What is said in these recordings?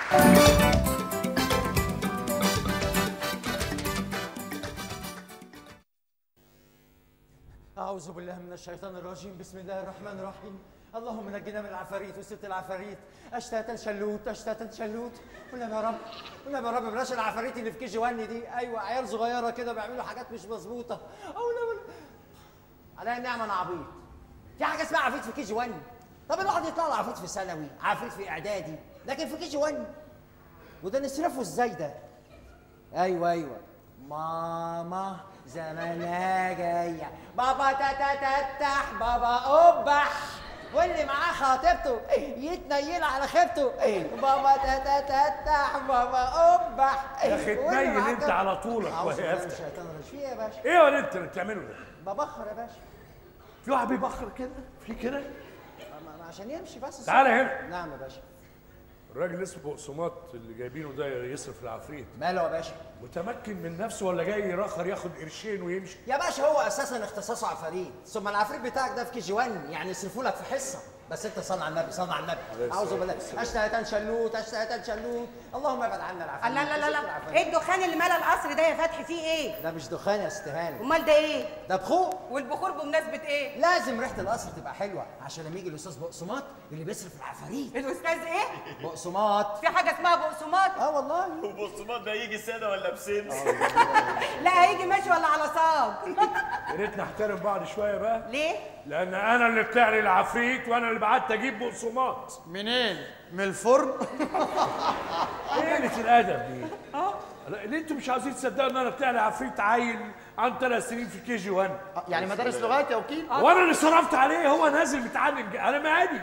أعوذ بالله من الشيطان الرجيم بسم الله الرحمن الرحيم اللهم نجنا من العفاريت وست العفاريت أشتاتا شلوت أشتاتا شلوت ونبي يا رب ونبي يا رب بلاش العفاريت اللي في كي جي 1 دي أيوة عيال صغيرة كده بيعملوا حاجات مش مظبوطة أو لا على النعمة أنا عبيط في حاجة اسمها عفريت في كي جي 1 طب الواحد يطلع له عفريت في ثانوي عفريت في إعدادي لكن في كي جي 1 وده نصرفه ازاي ده؟ ايوه ايوه ماما زمانها جايه بابا تاتا تتح بابا قبح واللي معاه خاطبته يتنيل على خيبته بابا تاتا تتح بابا قبح يا أخي واللي اتنيل معاه انت كده- على طولك أعوذ وهي بالله من أفتح. الشيطان الرجيم في ايه يا باشا؟ ايه يا انت اللي بتعمله ده؟ ببخر يا باشا في واحد بيبخر كده في كده ما- ما- عشان يمشي بس تعالى هنا. نعم يا باشا الراجل اسمه بقسماط اللي جايبينه ده يصرف العفريت ماله يا باشا؟ متمكن من نفسه ولا جاي يرخر ياخد قرشين ويمشي يا باشا هو اساسا اختصاصه عفاريت ثم العفريت بتاعك ده في كي جي 1 يعني يصرفوا لك في حصه بس انت صل على النبي صل على النبي اعوذ بالله اشتهيتان شلوت اشتهيتان شلوت اللهم ابعد عنا العفاريت لا لا لا وست لا العفاريت. ايه الدخان اللي ملا القصر ده يا فتحي فيه ايه ده مش دخان يا استهانه امال ده ايه ده بخور والبخور بمناسبه ايه لازم ريحه القصر تبقى حلوه عشان لما يجي الاستاذ بقسماط اللي بيصرف العفاريت الاستاذ ايه بقسماط في حاجه اسمها بقسماط اه والله وبصمات ده يجي سنه ولا بسنه لا هيجي ماشي ولا على صاج يا ريت نحترم بعض شويه بقى ليه لان انا اللي طلع لي العفريت وانا اللي بعت اجيب بقسماط منين من الفرن ايه قله الادب دي؟ لا، اللي انتوا مش عاوزين تصدقوا ان انا طلع لي عفريت عيل عن ثلاث سنين في كي جي 1 يعني مدارس لغات يا وكيل وانا اللي صرفت عليه هو نازل متعلم انا مالي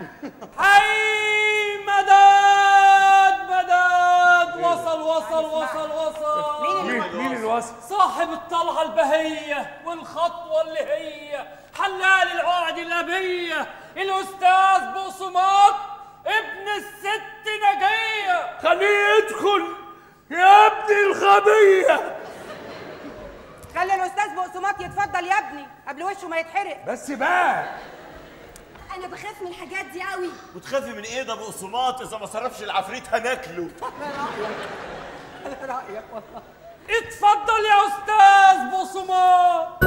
حي مداد مداد وصل وصل وصل وصل مين مين اللي وصل؟ صاحب الطلعة البهية والخطوة اللي هي حلال العقد الأبية الأستاذ بقسماط ابن الست نجية خليه يدخل يا ابني الغبيه خلي الاستاذ بقسماط يتفضل يا ابني قبل وشه ما يتحرق بس بقى انا بخاف من الحاجات دي قوي وتخافي من ايه ده بقسماط اذا ما صرفش العفريت هناكله رايك والله اتفضل يا أستاذ بقسماط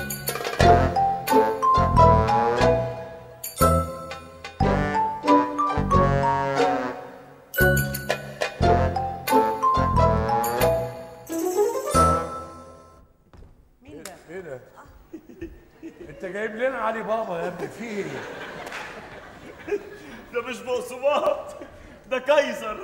مين ده ايه ده؟ انت جايب لنا علي بابا يا ابني في ايه؟ ده مش بقسماط ده كايزر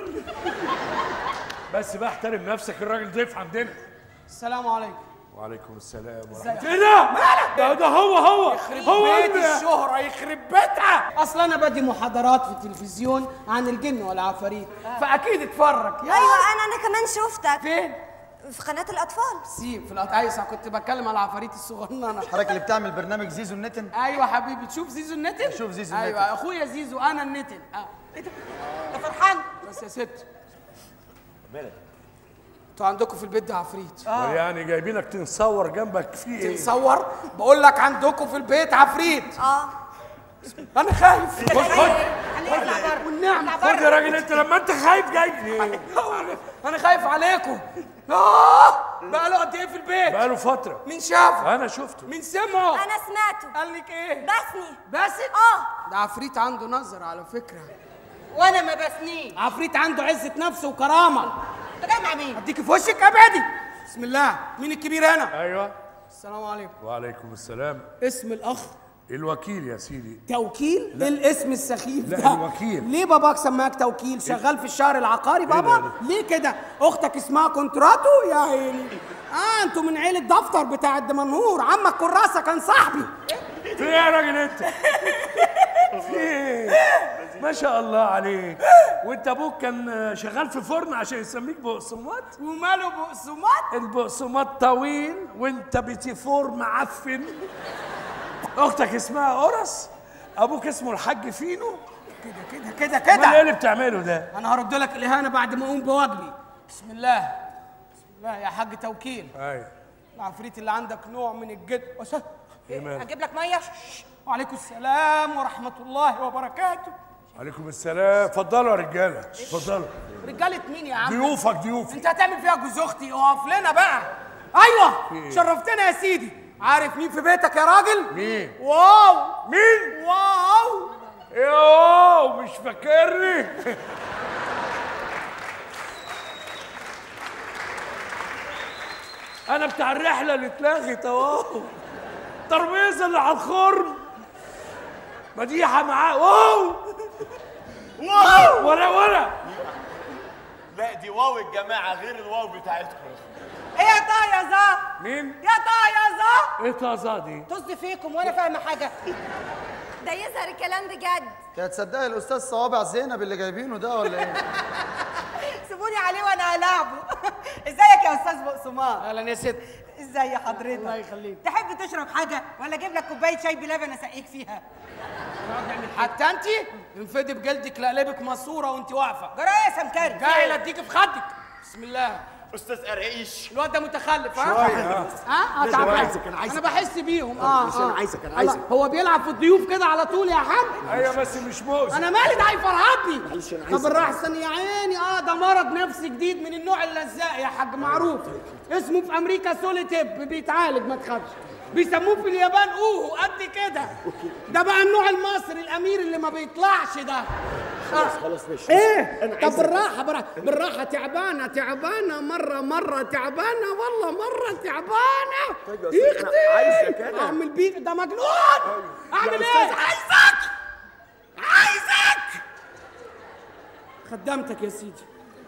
بس بقى احترم نفسك الراجل ضيف عندنا السلام عليكم وعليكم السلام ورحمه ازيك؟ الله ايه ده؟ ده ده هو هو هو بيت ابني الشهرة يخرب بيتها اصل انا بدي محاضرات في التلفزيون عن الجن والعفاريت فاكيد اتفرج يا ايوه انا انا كمان شفتك فين في قناه الاطفال سيب في القطايس كنت بتكلم على العفاريت الصغننه حضرتك اللي بتعمل برنامج زيزو النتن ايوه حبيبي تشوف زيزو النتن بشوف زيزو ايوه النتن. اخويا زيزو انا النتن اه ايه ده ده فرحان بس يا ست مالك انتوا عندكم في البيت ده عفريت يعني جايبينك تنصور جنبك في ايه؟ تصور بقول لك عندكم في البيت عفريت اه انا خايف خد خد خليه يطلع بره والنعم يطلع خد يا بره راجل انت لما انت خايف جاي ليه؟ انا خايف عليكم اه بقى له قد ايه في البيت بقاله فتره مين شافه انا شفته مين سمعه انا سمعته قال لك ايه بسني بس اه ده عفريت عنده نظر على فكره وانا ما بسنيش عفريت عنده عزه نفس وكرامه انت جاي مع مين اديك في وشك ابدي بسم الله مين الكبير هنا ايوه السلام عليكم وعليكم السلام اسم الاخ الوكيل يا سيدي توكيل ايه الاسم السخيف لا، ده الوكيل. ليه باباك سماك توكيل شغال في الشهر العقاري ده؟ بابا ليه كده اختك اسمها كونتراتو يا عيني اه انتوا من عيله دفتر بتاع الدمنهور عمك كراسه كان صاحبي في ايه يا راجل انت؟ في ايه؟ ما شاء الله عليك وانت ابوك كان شغال في فرن عشان يسميك بقسماط وماله بقسماط البقسماط طويل وانت بتيفور معفن اختك اسمها قرص ابوك اسمه الحاج فينو كده كده كده امال ايه كده اللي بتعمله ده؟ انا هرد لك الاهانه بعد ما اقوم بواجبي بسم الله بسم الله يا حاج توكيل ايوه العفريت اللي عندك نوع من الجد وس- ايه مالك؟ اجيب لك ميه وعليكم السلام ورحمه الله وبركاته عليكم السلام اتفضلوا يا رجاله اتفضلوا رجاله مين يا عم ضيوفك ضيوفي انت هتعمل فيها جوز اختي اقف لنا بقى ايوه شرفتنا يا سيدي عارف مين في بيتك يا راجل مين؟ واو مين؟ واو يوه مش فاكرني انا بتاع الرحله اللي اتلغت اهو الترابيزه اللي على الخرم مديحه معاه واو واو ولا ولا لا دي واو الجماعه غير الواو بتاعتكم ايه يا طه يا زا مين؟ يا طه يا زا ايه طازه دي؟ طز فيكم وانا فاهمه حاجه ده يظهر الكلام بجد يا تصدقي الاستاذ صوابع زينب اللي جايبينه ده ولا ايه سيبوني عليه وانا هلعبه ازيك يا استاذ بقسماط اهلا يا ست ازي حضرتك الله يخليك. تحب تشرب حاجه ولا اجيب لك كوبايه شاي بلبن اسقيك فيها حتى انت انفدي بجلدك لقلبك ماسوره وانت واقفه جرى ايه يا سمكري جاي اديك في خدك بسم الله استاذ قرقيش الواد ده متخلف ها ها اه تعبان عايزك، أنا عايزك. انا بحس بيهم اه مش أنا اه عايزك، أنا الله، عايزك. هو بيلعب في الضيوف كده على طول يا حاج ايوه بس مش مؤذي انا مالي ده هيفرهدني معلش، أنا طب عايزك. بالراحه استني يا عيني اه ده مرض نفسي جديد من النوع اللزاق يا حاج معروف اسمه في امريكا سوليتيب بيتعالج ما تخافش بيسموه في اليابان اوهو قد كده ده بقى النوع المصري الامير اللي ما بيطلعش ده خلاص خلاص ماشي ايه أنا طب عايزك. بالراحه بالراحه بالراحه تعبانه تعبانه مره مره تعبانه والله مره تعبانه طيب يا أستاذ، أنا عايزك أنا. اعمل بيه ده مجنون يا اعمل أستاذ، ايه عايزك عايزك خدمتك يا سيدي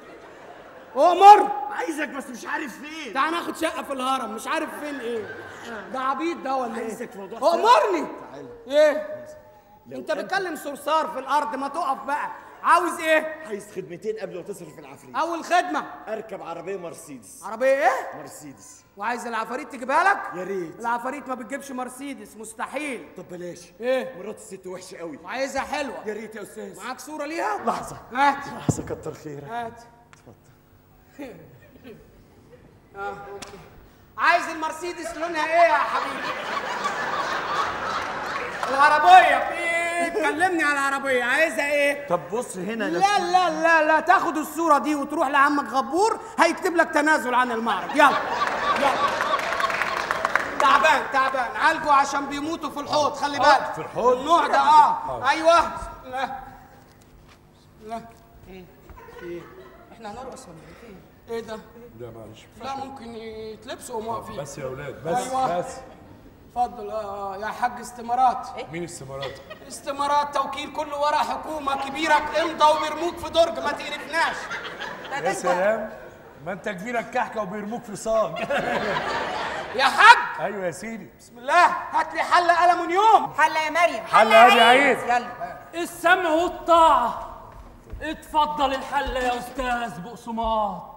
امر عايزك بس مش عارف فين تعال ناخد شقه في الهرم مش عارف فين ايه ده عبيط ده ولا ايه عايزك في موضوع امرني ايه انت بتكلم صرصار في الارض ما تقف بقى عاوز ايه عايز خدمتين قبل ما تصرف العفريت اول خدمه اركب عربيه مرسيدس عربيه ايه مرسيدس وعايز العفاريت تجيبها لك يا ريت. العفاريت ما بتجيبش مرسيدس مستحيل طب بلاش ايه مرات الست وحشه قوي وعايزها حلوه يا ريت يا استاذ معاك صوره ليها لحظه هات لحظه كتر خيرك هات اه أوكي. عايز المرسيدس لونها ايه يا حبيبي العربيه في كلمني على العربيه عايزها ايه طب بص هنا لا لا لا لا تاخد الصورة دي وتروح لعمك غبور هيكتب لك تنازل عن المعرض يلا يلا تعبان تعبان عالجه عشان بيموتوا في الحوض خلي بالك في الحوض؟ النوع ده اه ايوه بسم الله بسم الله ايه ايه احنا هنرقص ولا ايه في ايه؟ ايه ده لا معلش لا ممكن يتلبسوا وهم واقفين بس يا اولاد بس أيوة. بس اتفضل آه يا حاج استمارات مين السمارات؟ استمارات توكيل كله ورا حكومه كبيره امضى وبيرموك في درج ما تقرفناش يا سلام ما انت كبيرك كحكه وبيرموك في صاج يا حاج ايوه يا سيدي بسم الله هات لي حل ألمنيوم حله يا مريم حل هادي عيد يلا السمع والطاعة اتفضل الحلة يا أستاذ بقسماط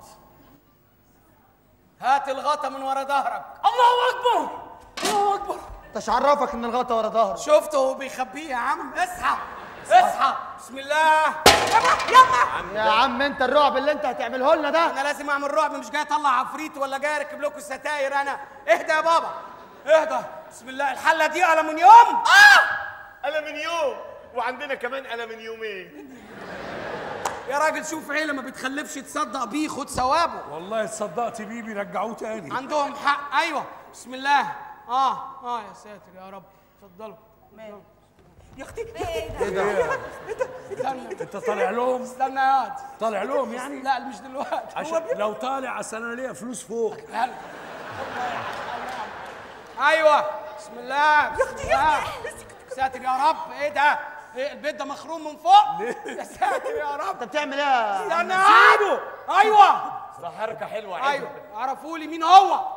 هات الغطا من ورا ظهرك الله أكبر الله أكبر انت عرفك ان الغطا ورا ظهرك شفته وهو بيخبيه يا عم اصحى اصحى بسم الله يا عم انت الرعب اللي انت هتعمله لنا ده انا لازم اعمل رعب مش جاي اطلع عفريت ولا جاي اركب لكم الستاير انا اهدى يا بابا اهدى بسم الله الحله دي ألمنيوم اه ألمنيوم وعندنا كمان ألمنيومين يا راجل شوف عيله ما بتخلفش تصدق بيه خد ثوابه والله اتصدقت بيه بيرجعوه تاني عندهم حق ايوه بسم الله اه اه يا ساتر يا رب اتفضلوا يا اختي استنى انت طالع لهم استنى يا واد طالع لهم يعني لا مش دلوقتي هو عشان بي- لو طالع اصل انا ليا فلوس فوق هلا. ايوه بسم الله يا اختي يا ساتر يا رب ايه ده ايه البيت ده مخروم من فوق يا ساتر يا رب انت بتعمل ايه يا استنى يا واد. ايوه ده حركة حلوة عدل. ايوه عرفوا لي مين هو